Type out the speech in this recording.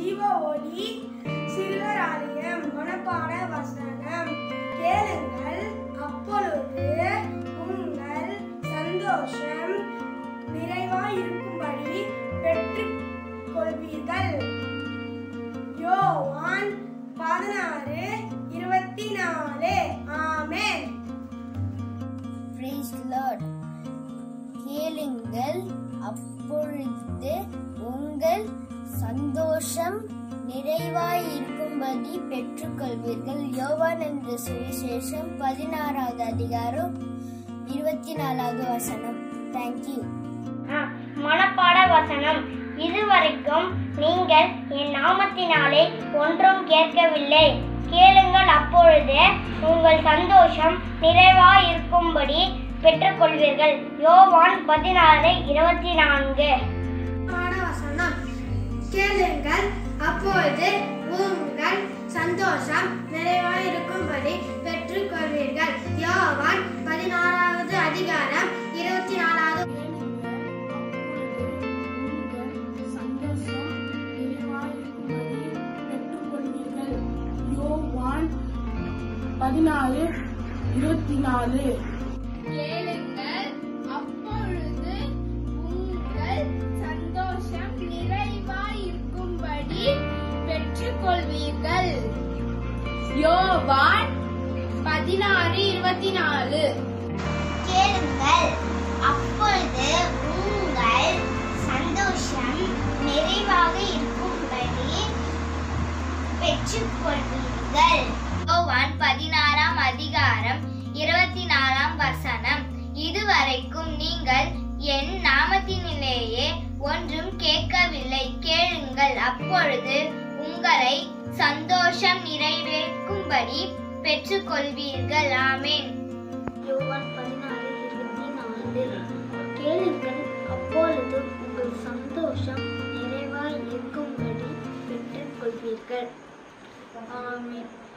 ஜீவ ஒளி சிறுவர் ஆலயம் மனப்பாட வசனம் கேளுங்கள் அப்பொழுது உங்கள் சந்தோஷம் நிறைவாயிருக்கும்படி பெற்றுக் கொள்வீர்கள் யோவான் பதினாறு இருபத்தி நாலு ஆமென் Praise the Lord. கேளுங்கள் அப்பொழுது உங்கள் சந்தோஷம் நிறைவாய் இருக்கும்படி பெற்றுக்கொள்வீர்கள் யோவான் என்ற சுவிசேஷம் பதினாறாவது அதிகாரம் இருபத்தி நாலாவது வசனம் தேங்க்யூ மனப்பாட வசனம் இதுவரைக்கும் நீங்கள் என் நாமத்தினாலே ஒன்றும் கேட்கவில்லை கேளுங்கள் அப்பொழுது உங்கள் சந்தோஷம் நிறைவாய் இருக்கும்படி பெற்றுக்கொள்வீர்கள் யோவான் பதினாறு இருபத்தி நான்கு வசனம் கேளுங்கள் அப்பொழுது உங்கள் சந்தோஷம் நிறைவாயிருக்கும்படி பெற்றுக்கொள்வீர்கள் யோவான் பதினாறாவது அதிகாரம் இருபத்தி நாலாவது யோவான் பதினாலு இருபத்தி நாலு கேளுங்கள் அப்பொழுது உங்கள் சந்தோஷம் நிறைவாய் இருக்கும்படி பெற்றுக்கொள்வீர்கள் யோவான் பதினாறு இருபத்தி நாலு கேளுங்கள் அப்பொழுது உங்கள் சந்தோஷம் நிறைவாக இருக்கும்படி பெற்றுக்கொள்வீர்கள் யோவான் பதினாறாம் அதிகாரம் இருபத்தி நாலாம் வசனம் இதுவரைக்கும் நீங்கள் என் நாமத்தினிலேயே ஒன்றும் கேட்கவில்லை கேளுங்கள் அப்பொழுது உங்களை சந்தோஷம் நிறைவேற்கும்படி பெற்றுக்கொள்வீர்கள் ஆமென் யோவான் பதினாறு இருபத்தி நாலு கேளுங்கள் அப்பொழுது உங்கள் சந்தோஷம் நிறைவாய் இருக்கும்படி பெற்றுக்கொள்வீர்கள் ஆமென்